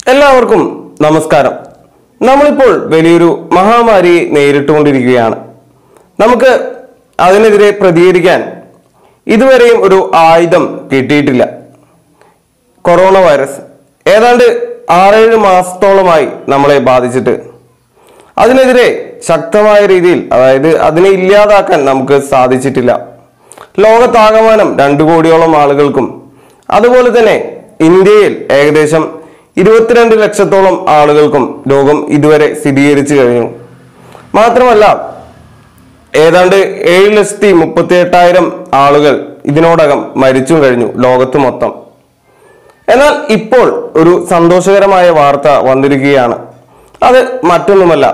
എല്ലാവർക്കും നമസ്കാരം നമ്മളിപ്പോൾ വലിയൊരു മഹാമാരിയെ നേരിട്ടുകൊണ്ടിരിക്കുകയാണ് നമുക്ക് അതിനെതിരെ പ്രതികരിക്കാൻ ഇതുവരെയും ഒരു ആയുധം കിട്ടിയിട്ടില്ല കൊറോണ വൈറസ് ഏതാണ്ട് ആറേഴ് മാസത്തോളമായി നമ്മളെ ബാധിച്ചിട്ട് അതിനെതിരെ ശക്തമായ രീതിയിൽ അതായത് അതിനെ ഇല്ലാതാക്കാൻ നമുക്ക് സാധിച്ചിട്ടില്ല ലോകത്താകമാനം രണ്ടു കോടിയോളം ആളുകൾക്കും അതുപോലെ തന്നെ ഇന്ത്യയിൽ ഏകദേശം ഇരുപത്തിരണ്ട് ലക്ഷത്തോളം ആളുകൾക്കും രോഗം ഇതുവരെ സ്ഥിരീകരിച്ചു കഴിഞ്ഞു മാത്രമല്ല ഏതാണ്ട് ഏഴ് ലക്ഷത്തി മുപ്പത്തി എട്ടായിരം ആളുകൾ ഇതിനോടകം മരിച്ചും കഴിഞ്ഞു ലോകത്ത് മൊത്തം എന്നാൽ ഇപ്പോൾ ഒരു സന്തോഷകരമായ വാർത്ത വന്നിരിക്കുകയാണ് അത് മറ്റൊന്നുമല്ല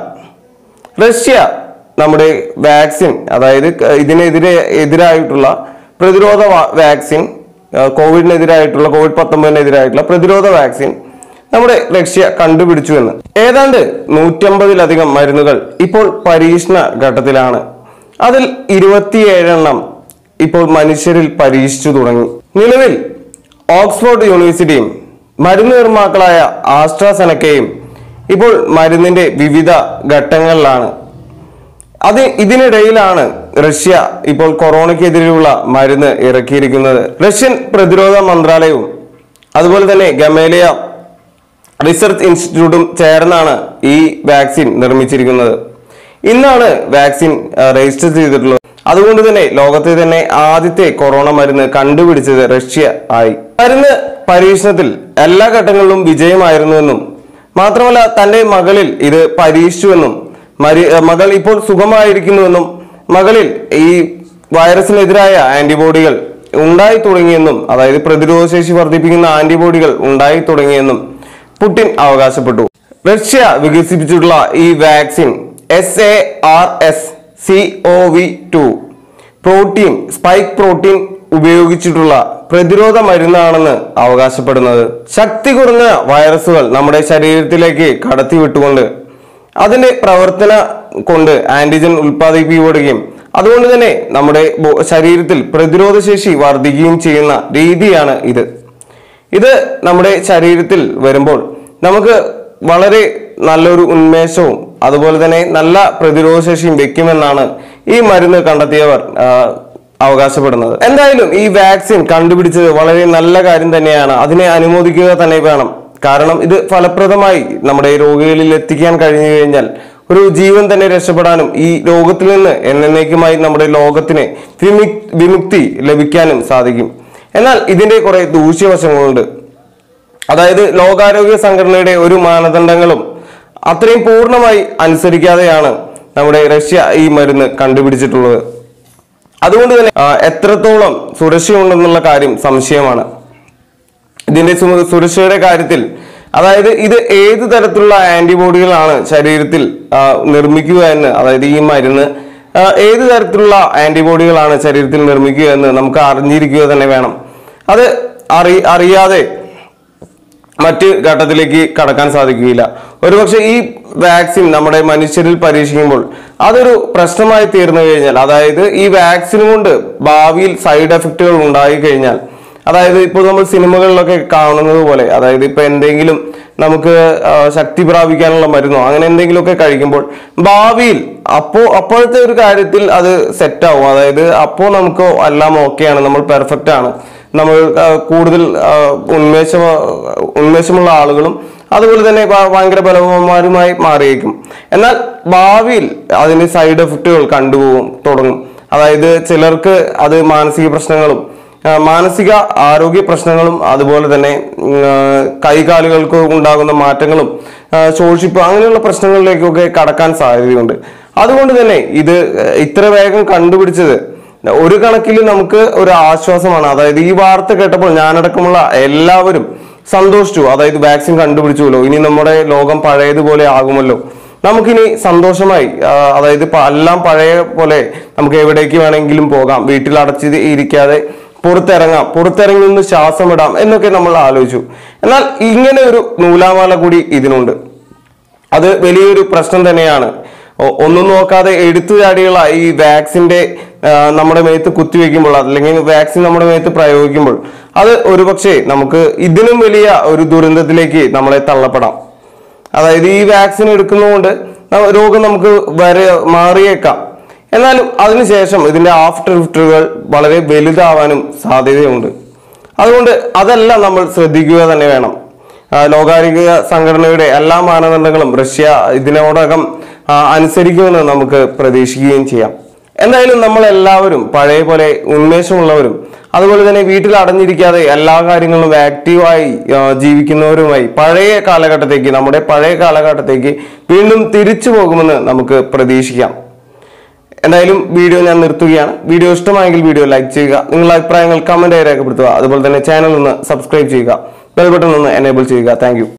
റഷ്യ നമ്മുടെ വാക്സിൻ അതായത് ക- ഇതിനെതിരെ എതിരായിട്ടുള്ള പ്രതിരോധ വാ- വാക്സിൻ ആ, കോവിഡിനെതിരായിട്ടുള്ള കോവിഡ് പത്തൊമ്പതിനെതിരായിട്ടുള്ള പ്രതിരോധ വാക്സിൻ നമ്മുടെ റഷ്യ കണ്ടുപിടിച്ചു എന്ന് ഏതാണ്ട് നൂറ്റമ്പതിലധികം മരുന്നുകൾ ഇപ്പോൾ പരീക്ഷണ ഘട്ടത്തിലാണ് അതിൽ ഇരുപത്തിയേഴെണ്ണം ഇപ്പോൾ മനുഷ്യരിൽ പരീക്ഷിച്ചു തുടങ്ങി നിലവിൽ ഓക്സ്ഫോർഡ് യൂണിവേഴ്സിറ്റിയും മരുന്ന് നിർമ്മാക്കളായ ആസ്ട്രാസെനക്കയും ഇപ്പോൾ മരുന്നിന്റെ വിവിധ ഘട്ടങ്ങളിലാണ് അത് ഇതിനിടയിലാണ് റഷ്യ ഇപ്പോൾ കൊറോണയ്ക്കെതിരെയുള്ള മരുന്ന് ഇറക്കിയിരിക്കുന്നത് റഷ്യൻ പ്രതിരോധ മന്ത്രാലയവും അതുപോലെ തന്നെ ഗമേലിയ റിസർച്ച് ഇൻസ്റ്റിറ്റ്യൂട്ടും ചേർന്നാണ് ഈ വാക്സിൻ നിർമ്മിച്ചിരിക്കുന്നത് ഇന്നാണ് വാക്സിൻ ആ, രജിസ്റ്റർ ചെയ്തിട്ടുള്ളത് അതുകൊണ്ട് തന്നെ ലോകത്തെ തന്നെ ആദ്യത്തെ കൊറോണ മരുന്ന് കണ്ടുപിടിച്ചത് റഷ്യ ആയി മരുന്ന് പരീക്ഷണത്തിൽ എല്ലാ ഘട്ടങ്ങളിലും വിജയമായിരുന്നുവെന്നും മാത്രമല്ല തന്റെ മകളിൽ ഇത് പരീക്ഷിച്ചുവെന്നും മരി മകൾ ഇപ്പോൾ സുഖമായിരിക്കുന്നുവെന്നും മകളിൽ ഈ വൈറസിനെതിരായ ആന്റിബോഡികൾ ഉണ്ടായി തുടങ്ങിയെന്നും അതായത് പ്രതിരോധശേഷി വർദ്ധിപ്പിക്കുന്ന ആന്റിബോഡികൾ ഉണ്ടായി തുടങ്ങിയെന്നും പുടിൻ അവകാശപ്പെട്ടു റഷ്യ വികസിപ്പിച്ചിട്ടുള്ള ഈ vaccine S A R S C O V two protein spike protein ഉപയോഗിച്ചിട്ടുള്ള പ്രതിരോധ മരുന്നാണെന്ന് അവകാശപ്പെടുന്നത് ശക്തി കുറഞ്ഞ വൈറസുകൾ നമ്മുടെ ശരീരത്തിലേക്ക് കടത്തിവിട്ടുകൊണ്ട് അതിന്റെ പ്രവർത്തന കൊണ്ട് ആന്റിജൻ ഉൽപ്പാദിപ്പിക്കപ്പെടുകയും അതുകൊണ്ട് തന്നെ നമ്മുടെ ബോ- ശരീരത്തിൽ പ്രതിരോധശേഷി വർദ്ധിക്കുകയും ചെയ്യുന്ന രീതിയാണ് ഇത് ഇത് നമ്മുടെ ശരീരത്തിൽ വരുമ്പോൾ നമുക്ക് വളരെ നല്ലൊരു ഉന്മേഷവും അതുപോലെ തന്നെ നല്ല പ്രതിരോധശേഷിയും വെക്കുമെന്നാണ് ഈ മരുന്ന് കണ്ടെത്തിയവർ ആ, അവകാശപ്പെടുന്നത് എന്തായാലും ഈ വാക്സിൻ കണ്ടുപിടിച്ചത് വളരെ നല്ല കാര്യം തന്നെയാണ് അതിനെ അനുമോദിക്കുക തന്നെ വേണം കാരണം ഇത് ഫലപ്രദമായി നമ്മുടെ രോഗികളിൽ എത്തിക്കാൻ കഴിഞ്ഞു കഴിഞ്ഞാൽ ഒരു ജീവൻ തന്നെ രക്ഷപ്പെടാനും ഈ രോഗത്തിൽ നിന്ന് എന്നേക്കുമായി നമ്മുടെ ലോകത്തിന് വിമുക്- വിമുക്തി ലഭിക്കാനും സാധിക്കും എന്നാൽ ഇതിന്റെ കുറെ ദൂഷ്യവശങ്ങളുണ്ട് അതായത് ലോകാരോഗ്യ സംഘടനയുടെ ഒരു മാനദണ്ഡങ്ങളും അത്രയും പൂർണ്ണമായി അനുസരിക്കാതെയാണ് നമ്മുടെ റഷ്യ ഈ മരുന്ന് കണ്ടുപിടിച്ചിട്ടുള്ളത് അതുകൊണ്ട് തന്നെ ആ, എത്രത്തോളം സുരക്ഷയുണ്ടെന്നുള്ള കാര്യം സംശയമാണ് ഇതിന്റെ സു- സുരക്ഷയുടെ കാര്യത്തിൽ അതായത് ഇത് ഏത് തരത്തിലുള്ള ആന്റിബോഡികളാണ് ശരീരത്തിൽ ആ, നിർമ്മിക്കുക എന്ന് അതായത് ഈ മരുന്ന് ആ, ഏത് തരത്തിലുള്ള ആന്റിബോഡികളാണ് ശരീരത്തിൽ നിർമ്മിക്കുക എന്ന് നമുക്ക് അറിഞ്ഞിരിക്കുക തന്നെ വേണം അത് അറി അറിയാതെ മറ്റ് ഘട്ടത്തിലേക്ക് കടക്കാൻ സാധിക്കുകയില്ല ഒരുപക്ഷെ ഈ വാക്സിൻ നമ്മുടെ മനുഷ്യരിൽ പരീക്ഷിക്കുമ്പോൾ അതൊരു പ്രശ്നമായി തീർന്നു കഴിഞ്ഞാൽ അതായത് ഈ വാക്സിൻ കൊണ്ട് ഭാവിയിൽ സൈഡ് എഫക്റ്റുകൾ ഉണ്ടായി കഴിഞ്ഞാൽ അതായത് ഇപ്പോൾ നമ്മൾ സിനിമകളിലൊക്കെ കാണുന്നത് പോലെ അതായത് ഇപ്പൊ എന്തെങ്കിലും നമുക്ക് ആ, ശക്തി പ്രാപിക്കാനുള്ള മരുന്നോ അങ്ങനെ എന്തെങ്കിലുമൊക്കെ കഴിക്കുമ്പോൾ ഭാവിയിൽ അപ്പോ അപ്പോഴത്തെ ഒരു കാര്യത്തിൽ അത് സെറ്റ് ആവും അതായത് അപ്പോ നമുക്ക് എല്ലാം ഓക്കെയാണ് നമ്മൾ പെർഫെക്റ്റ് ആണ് നമ്മൾ ആ, കൂടുതൽ ആ, ഉന്മേഷ ഉന്മേഷമുള്ള ആളുകളും അതുപോലെ തന്നെ ഭ- ഭയങ്കര ബലവാന്മാരുമായി മാറിയേക്കും എന്നാൽ ഭാവിയിൽ അതിന് സൈഡ് എഫക്റ്റുകൾ കണ്ടുപോകും തുടങ്ങും അതായത് ചിലർക്ക് അത് മാനസിക പ്രശ്നങ്ങളും ആ, മാനസിക ആരോഗ്യ പ്രശ്നങ്ങളും അതുപോലെ തന്നെ ഉം, ആ, കൈകാലുകൾക്ക് ഉണ്ടാകുന്ന മാറ്റങ്ങളും ആ, ശോഷിപ്പ് അങ്ങനെയുള്ള പ്രശ്നങ്ങളിലേക്കൊക്കെ കടക്കാൻ സാധ്യതയുണ്ട് അതുകൊണ്ട് തന്നെ ഇത് ഇത്ര വേഗം കണ്ടുപിടിച്ചത് ഒരു കണക്കിൽ നമുക്ക് ഒരു ആശ്വാസമാണ് അതായത് ഈ വാർത്ത കേട്ടപ്പോൾ ഞാനടക്കമുള്ള എല്ലാവരും സന്തോഷിച്ചു അതായത് വാക്സിൻ കണ്ടുപിടിച്ചുവല്ലോ ഇനി നമ്മുടെ ലോകം പഴയതുപോലെ ആകുമല്ലോ നമുക്കിനി സന്തോഷമായി ആ, അതായത് ഇപ്പൊ എല്ലാം പഴയ പോലെ നമുക്ക് എവിടേക്ക് വേണമെങ്കിലും പോകാം വീട്ടിൽ അടച്ച് ഇരിക്കാതെ പുറത്തിറങ്ങാം പുറത്തിറങ്ങി ഒന്ന് ശ്വാസം ഇടാം എന്നൊക്കെ നമ്മൾ ആലോചിച്ചു എന്നാൽ ഇങ്ങനെ ഒരു നൂലാമാല കൂടി ഇതിനുണ്ട് അത് വലിയൊരു പ്രശ്നം തന്നെയാണ് ഒ- ഒന്നും നോക്കാതെ എടുത്തു ചാടിയുള്ള ഈ വാക്സിന്റെ ആ, നമ്മുടെ മേത്ത് കുത്തിവെക്കുമ്പോൾ അല്ലെങ്കിൽ വാക്സിൻ നമ്മുടെ മേത്ത് പ്രയോഗിക്കുമ്പോൾ അത് ഒരുപക്ഷെ നമുക്ക് ഇതിനും വലിയ ഒരു ദുരന്തത്തിലേക്ക് നമ്മളെ തള്ളപ്പെടാം അതായത് ഈ വാക്സിൻ എടുക്കുന്നതുകൊണ്ട് ന- രോഗം നമുക്ക് വരെ മാറിയേക്കാം എന്നാലും അതിനുശേഷം ഇതിന്റെ ആഫ്റ്റർ ഇഫക്റ്റുകൾ വളരെ വലുതാവാനും സാധ്യതയുണ്ട് അതുകൊണ്ട് അതെല്ലാം നമ്മൾ ശ്രദ്ധിക്കുക തന്നെ വേണം ആ, ലോകാരോഗ്യ സംഘടനയുടെ എല്ലാ മാനദണ്ഡങ്ങളും റഷ്യ ഇതിനോടകം ആ, അനുസരിക്കുമെന്ന് നമുക്ക് പ്രതീക്ഷിക്കുകയും ചെയ്യാം എന്തായാലും നമ്മൾ എല്ലാവരും പഴയ പോലെ ഉന്മേഷമുള്ളവരും അതുപോലെ തന്നെ വീട്ടിൽ അടഞ്ഞിരിക്കാതെ എല്ലാ കാര്യങ്ങളിലും ആക്റ്റീവായി ആ, ജീവിക്കുന്നവരുമായി പഴയ കാലഘട്ടത്തേക്ക് നമ്മുടെ പഴയ കാലഘട്ടത്തേക്ക് വീണ്ടും തിരിച്ചു പോകുമെന്ന് നമുക്ക് പ്രതീക്ഷിക്കാം എന്തായാലും വീഡിയോ ഞാൻ നിർത്തുകയാണ് വീഡിയോ ഇഷ്ടമായെങ്കിൽ വീഡിയോ ലൈക്ക് ചെയ്യുക നിങ്ങളുടെ അഭിപ്രായങ്ങൾ കമന്റായി രേഖപ്പെടുത്തുക അതുപോലെ തന്നെ ചാനൽ ഒന്ന് സബ്സ്ക്രൈബ് ചെയ്യുക ബെൽ ബട്ടൺ ഒന്ന് എനേബിൾ ചെയ്യുക താങ്ക്